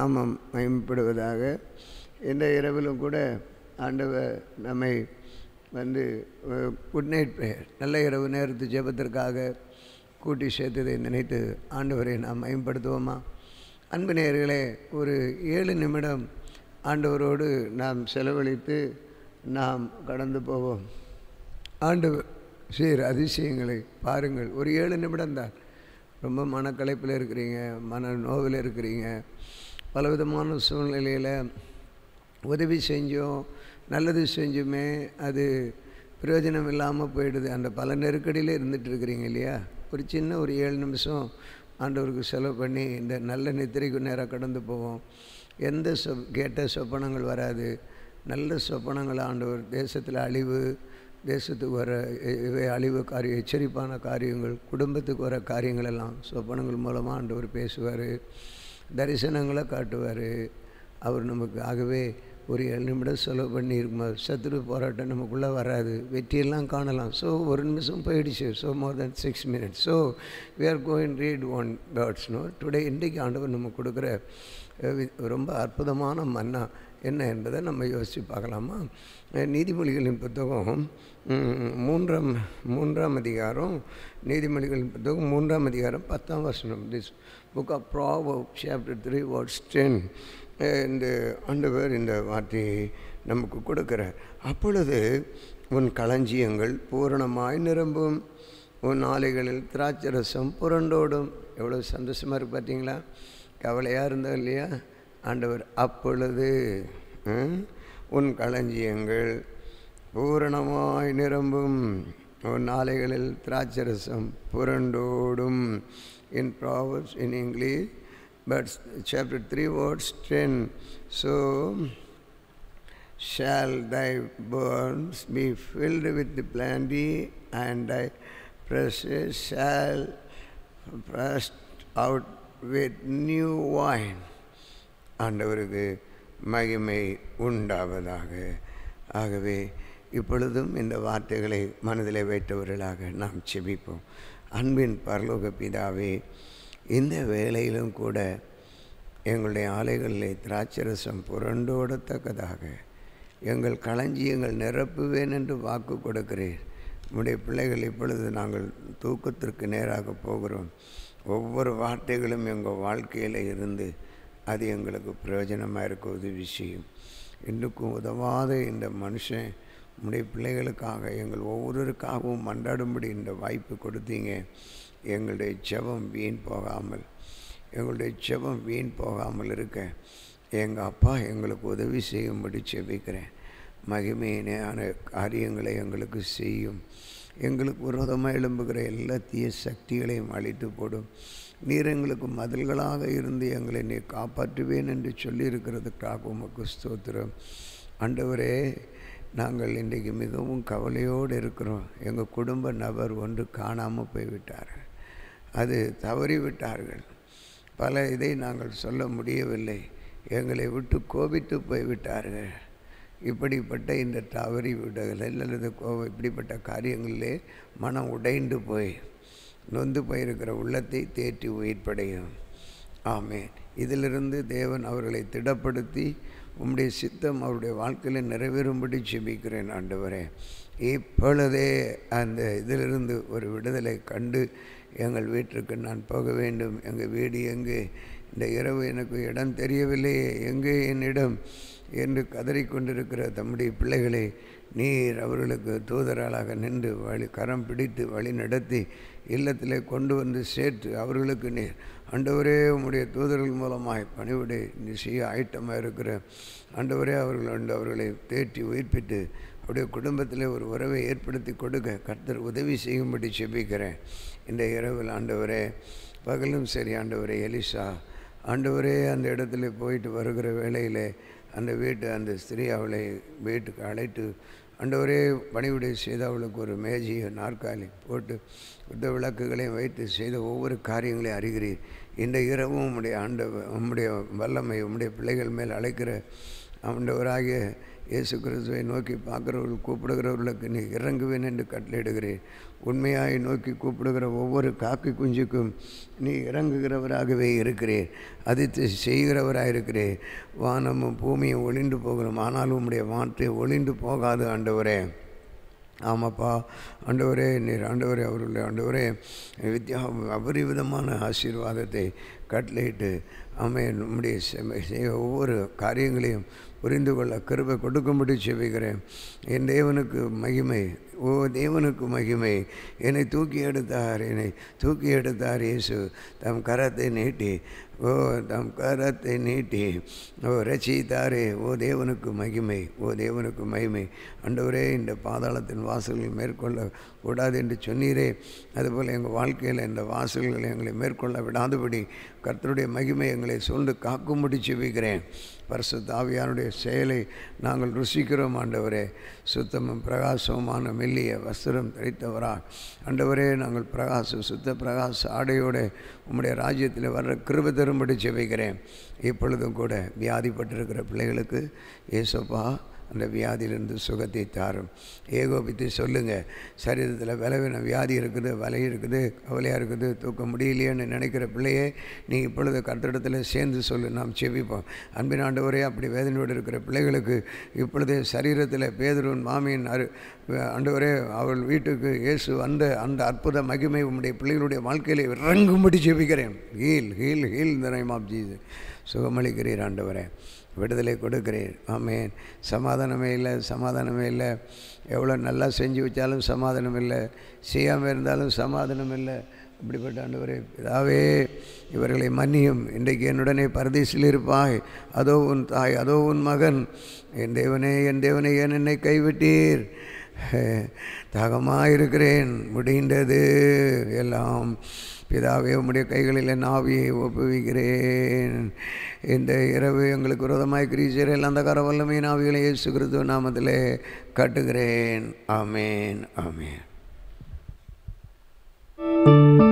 நாமம் மயம்படுவதாக இந்த இரவிலும் கூட ஆண்டவர் நம்மை வந்து குட் நைட் ப்ரேயர் நல்ல இரவு நேரத்து ஜெபத்திற்காக கூட்டி சேர்த்ததை நினைத்து ஆண்டவரை நாம் மேம்படுத்துவோமா அன்பு நேயர்களே ஒரு ஏழு நிமிடம் ஆண்டவரோடு நாம் செலவழித்து நாம் கடந்து போவோம் ஆண்டவர் சீர் அதிசயங்களை பாருங்கள் ஒரு ஏழு நிமிடம் தான் ரொம்ப மனக்கலைப்பில் இருக்கிறீங்க மன நோவில் இருக்கிறீங்க பலவிதமான சூழ்நிலையில் உதவி செஞ்சோம் நல்லது செஞ்சுமே அது பிரயோஜனம் இல்லாமல் போயிடுது அந்த பல நெருக்கடியில் இருந்துட்டு இருக்கிறீங்க இல்லையா ஒரு சின்ன ஒரு ஏழு நிமிஷம் ஆண்டவருக்கு செலவு பண்ணி இந்த நல்ல நித்திரைக்கு நேராக கடந்து போவோம் எந்த சொ கேட்ட சொப்பனங்கள் வராது நல்ல சொப்பனங்கள் ஆண்டவர் தேசத்தில் அழிவு தேசத்துக்கு வர இ- இவை அழிவு காரியம் எச்சரிப்பான காரியங்கள் குடும்பத்துக்கு வர காரியங்கள் எல்லாம் சொப்பனங்கள் மூலமாக ஆண்டவர் பேசுவார் தரிசனங்களை காட்டுவார் அவர் நமக்கு ஆகவே ஒரு ஏழு நிமிடம் செலவு பண்ணி இருக்கும்போது சத்துரு போராட்டம் நமக்குள்ளே வராது வெற்றியெல்லாம் காணலாம் ஸோ ஒரு நிமிஷம் போயிடுச்சு so more then six minutes so we are going read one words no today இன்றைக்கு ஆண்டவர் நமக்கு கொடுக்குற அஹ், வி- ரொம்ப அற்புதமான மன்னா என்ன என்பதை நம்ம யோசித்து பார்க்கலாமா அஹ், நீதிமொழிகளின் புத்தகம் ம், மூன்றாம் மூன்றாம் அதிகாரம் நீதிமொழிகளின் புத்தகம் மூன்றாம் அதிகாரம் பத்தாம் வசனம் திஸ் புக் ஆஃப் ப்ராவ் சாப்டர் த்ரீ வேர்ட்ஸ் டென் இந்த ஆண்டவர் இந்த வார்த்தையை நமக்கு கொடுக்கிறார் அப்பொழுது உன் களஞ்சியங்கள் பூரணமாய் நிரம்பும் உன் ஆலைகளில் திராட்சரசம் புரண்டோடும் எவ்வளோ சந்தோஷமாக இருக்கு பார்த்தீங்களா கவலையாக இருந்தோம் இல்லையா ஆண்டவர் அப்பொழுது ம், உன் களஞ்சியங்கள் பூரணமாய் நிரம்பும் உன் ஆலைகளில் திராட்சரசம் புரண்டோடும் in Proverbs in English, but chapter 3, verse 10. So shall thy barns be filled with plenty, and thy presses shall burst out with new wine. ஆண்டவருக்கு மகிமை உண்டாவதாக ஆகவே இப்பொழுதும் இந்த வார்த்தைகளை மனதிலே வைத்தவர்களாக நாம் செபிப்போம் அன்பின் பரலோக பிதாவே இந்த வேளையிலும் கூட எங்களுடைய ஆலைகளிலே திராட்சரசம் புரண்டோடத்தக்கதாக எங்கள் களஞ்சியங்கள் நிரப்புவேன் என்று வாக்கு கொடுக்கிறீர் உம்முடைய பிள்ளைகள் இப்பொழுது நாங்கள் தூக்கத்திற்கு நேராக போகிறோம் ஒவ்வொரு வார்த்தைகளும் எங்கள் வாழ்க்கையில் இருந்து அது எங்களுக்கு பிரயோஜனமாக இருக்க உதவி செய்யும் இன்னுக்கும் உதவாத இந்த மனுஷன் உம்முடைய பிள்ளைகளுக்காக எங்கள் ஒவ்வொருவருக்காகவும் மன்றாடும்படி இந்த வாய்ப்பு கொடுத்தீங்க எங்களுடைய ஜெபம் வீண் போகாமல் எங்களுடைய ஜெபம் வீண் போகாமல் இருக்க எங்கள் அப்பா எங்களுக்கு உதவி செய்யும்படி செபிக்கிறேன் மகிமையினான காரியங்களை எங்களுக்கு செய்யும் எங்களுக்கு விரோதமாக எழும்புகிற எல்லா தீய சக்திகளையும் அழித்து போடும் நீர் எங்களுக்கு மதில்களாக இருந்து எங்களை நீ காப்பாற்றுவேன் என்று சொல்லியிருக்கிறதுக்காக உமக்கு ஸ்தோத்திரம் ஆண்டவரே நாங்கள் இன்றைக்கு மிகவும் கவலையோடு இருக்கிறோம் எங்கள் குடும்ப நபர் ஒன்று காணாமல் போய்விட்டார்கள் அது தவறிவிட்டார்கள் பல இதை நாங்கள் சொல்ல முடியவில்லை எங்களை விட்டு கோபித்து போய்விட்டார்கள் இப்படிப்பட்ட இந்த தவறி விடுதல் அல்லது கோப இப்படிப்பட்ட காரியங்களிலே மனம் உடைந்து போய் நொந்து போயிருக்கிற உள்ளத்தை தேற்றி உயிர்ப்படையும் ஆமென் இதிலிருந்து தேவன் அவர்களை திடப்படுத்தி உம்முடைய சித்தம் அவருடைய வாழ்க்கையில் நிறைவேறும்படி செபிக்கிறேன் ஆண்டவரே இப்பொழுதே அந்த இதிலிருந்து ஒரு விடுதலை கண்டு எங்கள் வீட்டிற்கு நான் போக வேண்டும் எங்கள் வீடு எங்கே இந்த இரவு எனக்கு இடம் தெரியவில்லையே எங்கே என்னிடம் என்று கதறிக்கொண்டிருக்கிற தம்முடைய பிள்ளைகளை நீர் அவர்களுக்கு தூதராளாக நின்று வழி கரம் பிடித்து வழி நடத்தி இல்லத்திலே கொண்டு வந்து சேர்த்து அவர்களுக்கு நீர் ஆண்டவரே உம்முடைய தூதர்கள் மூலமாய் பணிவிடை நீ செய்ய ஆயத்தமாக இருக்கிற ஆண்டவரே அவர்கள் ஆண்டு அவர்களை தேற்றி உயிர்ப்பித்து அவருடைய குடும்பத்தில் ஒரு உறவை ஏற்படுத்தி கொடுக்க கர்த்தர் உதவி செய்யும்படி செபிக்கிறேன் இந்த இரவில் ஆண்டவரே பகலும் சரி ஆண்டவரே எலிசா ஆண்டவரே அந்த இடத்துல போயிட்டு வருகிற வேளையிலே அந்த வீட்டு அந்த ஸ்திரீ அவளை வீட்டுக்கு அழைத்து ஆண்டவரே பணிவிடை செய்து அவளுக்கு ஒரு மேஜையை நாற்காலி போட்டு புத்த விளக்குகளையும் வைத்து செய்த ஒவ்வொரு காரியங்களையும் அறிகிறீர் இந்த இரவும் உம்முடைய ஆண்ட உம்முடைய வல்லமை உம்முடைய பிள்ளைகள் மேல் அழைக்கிற ஆண்டவராகிய இயேசு கிறிஸ்துவை நோக்கி பார்க்குறவர்கள் கூப்பிடுகிறவர்களுக்கு நீ இறங்குவேன் என்று கட்டளையிடுகிறேன் உண்மையாய் நோக்கி கூப்பிடுகிற ஒவ்வொரு காக்கை குஞ்சுக்கும் நீ இறங்குகிறவராகவே இருக்கிறேன் அதித்து செய்கிறவராக இருக்கிறேன் வானமும் பூமியும் ஒளிந்து போகிறோம் ஆனாலும் உம்முடைய வார்த்தை ஒளிந்து போகாது ஆண்டவரே ஆமாப்பா ஆண்டவரே நீர் ஆண்டவரே அவருடைய ஆண்டவரே வித்யா அபரிவிதமான ஆசீர்வாதத்தை கட்டளையிட்டு ஆமே நம்முடைய செம- செய்ய ஒவ்வொரு காரியங்களையும் புரிந்து கொள்ள கிருபை கொடுக்கும்படி செவிக்கிறேன் என் தேவனுக்கு மகிமை ஓ தேவனுக்கு மகிமை என்னை தூக்கி எடுத்தார் என்னை தூக்கி எடுத்தார் இயேசு தம் கரத்தை நீட்டி ஓ தம் கரத்தை நீட்டி ஓ ரசித்தாரே ஓ தேவனுக்கு மகிமை ஓ தேவனுக்கு மகிமை ஆண்டவரே இந்த பாதாளத்தின் வாசல்கள் மேற்கொள்ள கூடாது என்று சொன்னீரே அதுபோல் எங்கள் வாழ்க்கையில் இந்த வாசல்களை எங்களை மேற்கொள்ள விடாதபடி கர்த்தருடைய மகிமை எங்களை சூழ்ந்து காக்கும்படி செவிக்கிறேன் பரிசுத்த ஆவியானுடைய செயலை நாங்கள் ருசிக்கிறோம் ஆண்டவரே சுத்தமும் பிரகாசமுமான மெல்லிய வஸ்திரம் தரித்தவரா ஆண்டவரே நாங்கள் பிரகாசம் சுத்த பிரகாச ஆடையோடு உம்முடைய ராஜ்யத்தில் வர்ற கிருபை தரும்படி செவிக்கிறேன் இப்பொழுதும் கூட வியாதிப்பட்டிருக்கிற பிள்ளைகளுக்கு ஏசப்பா அந்த வியாதியிலிருந்து சுகத்தை தாரும் ஏகோபித்து சொல்லுங்கள் சரீரத்தில் பலவீன வியாதி இருக்குது வலி இருக்குது கவலையாக இருக்குது தூக்க முடியலையேன்னு நினைக்கிற பிள்ளையே நீ இப்பொழுது கர்த்தரிடத்தில் சேர்ந்து சொல்லு நாம் செவிப்போம் அன்பின் ஆண்டவரே அப்படி வேதனையோடு இருக்கிற பிள்ளைகளுக்கு இப்பொழுதே சரீரத்தில் பேதுருவின் மாமியின் அரு ஆண்டவரே அவள் வீட்டுக்கு இயேசு அந்த அந்த அற்புத மகிமை உம்முடைய பிள்ளைகளுடைய வாழ்க்கையில் இறங்கும்படி ஜெபிக்கிறேன் ஹீல் ஹீல் ஹீல் இந்த நேம் ஆஃப் ஜீசஸ் சுகமளிக்கிறீர் ஆண்டவரே விடுதலை கொடுக்கிறீர் ஆமேன் சமாதானமே இல்லை சமாதானமே இல்லை எவ்வளோ நல்லா செஞ்சு வச்சாலும் சமாதானம் இல்லை செய்யாமல் இருந்தாலும் சமாதானம் இல்லை அப்படிப்பட்ட ஆண்டவரே பிதாவே இவர்களை மன்னியும் இன்றைக்கு என்னுடனே பரதேசில் இருப்பாய் அதோ உன் தாய் அதோ உன் மகன் என் தேவனே என் தேவனே ஏன் என்னை கைவிட்டீர் தாகமாக இருக்கிறேன் முடிந்தது எல்லாம் பிதாவே உம்முடைய கைகளில் என் ஆவியை ஒப்புவிக்கிறேன் இந்த இரவு எங்களுக்கு விரோதமாய் கிரீச்சரில் அந்த கர வல்லமையின் ஆவிகளை இயேசு கிறிஸ்துவ நாமத்திலே கட்டுகிறேன் ஆமேன் ஆமேன்